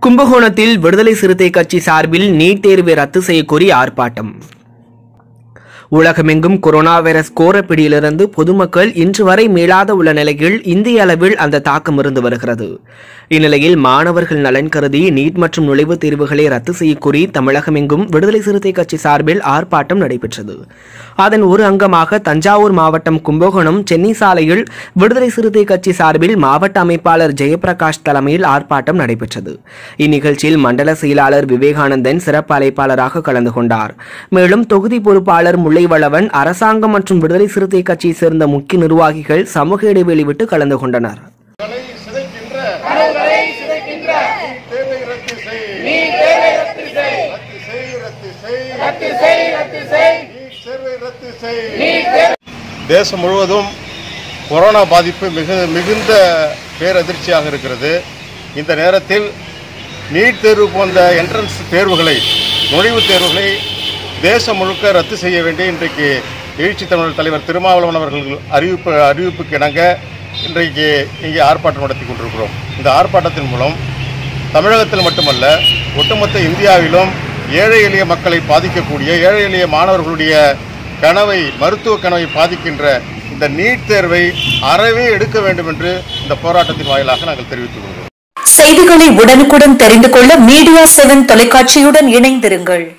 கும்பகோணத்தில் விடுதலை சிறுத்தை கட்சி சார்பில் நீட் தேர்வை ரத்து செய்யக்கோரி ஆர்ப்பாட்டம் உலகமெங்கும் கொரோனா வைரஸ் கோரப்பிடியிலிருந்து பொதுமக்கள் இன்று வரை மீளாத உள்ள நிலையில் இந்திய அளவில் அந்த தாக்கம் இருந்து வருகிறது இந்நிலையில் மாணவர்கள் நலன் கருதி நீட் மற்றும் நுழைவுத் தேர்வுகளை ரத்து செய்யக்கோரி தமிழகமெங்கும் விடுதலை சிறுத்தை கட்சி சார்பில் ஆர்ப்பாட்டம் நடைபெற்றது அதன் ஒரு அங்கமாக தஞ்சாவூர் மாவட்டம் கும்பகோணம் சென்னை சாலையில் விடுதலை சிறுத்தை கட்சி சார்பில் மாவட்ட அமைப்பாளர் ஜெயபிரகாஷ் தலைமையில் ஆர்ப்பாட்டம் நடைபெற்றது இந்நிகழ்ச்சியில் மண்டல செயலாளர் விவேகானந்தன் சிறப்பு அழைப்பாளராக கலந்து கொண்டார் மேலும் தொகுதி பொறுப்பாளர் முல்லைவளவன் அரசாங்கம் மற்றும் விடுதலை சிறுத்தை கட்சியை சேர்ந்த முக்கிய நிர்வாகிகள் சமூக இடைவெளி விட்டு கலந்து கொண்டனர் கனவுகளை சிதைக்கின்ற தேவை ரத்து செய் ரத்து செய் ரத்து செய் ரத்து செய் நீட் தேர்வை ரத்து செய் தேசம் முழுவதும் கொரோனா பாதிப்பு மிகு மிகுந்த பேரதிர்ச்சியாக இருக்கிறது இந்த நேரத்தில் நீட் தேர்வு போன்ற என்ட்ரன்ஸ் தேர்வுகளை நுழைவுத் தேர்வுகளை தேசம் முழுக்க ரத்து செய்ய வேண்டி இன்றைக்கு எழுச்சி தமிழர் தலைவர் திருமாவளவன் அவர்கள் அறிவிப்பு அறிவிப்புக்கு இணங்க இன்றைக்கு இங்கே ஆர்ப்பாட்டம் நடத்தி கொண்டிருக்கிறோம் இந்த ஆர்ப்பாட்டத்தின் மூலம் தமிழகத்தில் மட்டுமல்ல ஒட்டுமொத்த இந்தியாவிலும் ஏழை எளிய மக்களை பாதிக்கக்கூடிய ஏழை எளிய மாணவர்களுடைய கனவை மருத்துவ கனவை பாதிக்கின்ற இந்த நீட் தேர்வை அறவே எடுக்க வேண்டும் என்று இந்த போராட்டத்தின் வாயிலாக நாங்கள் தெரிவித்துக் கொள்கிறோம் செய்திகளை உடனுக்குடன் தெரிந்து கொள்ள மீடியா செவன் தொலைக்காட்சியுடன் இணைந்திருங்கள்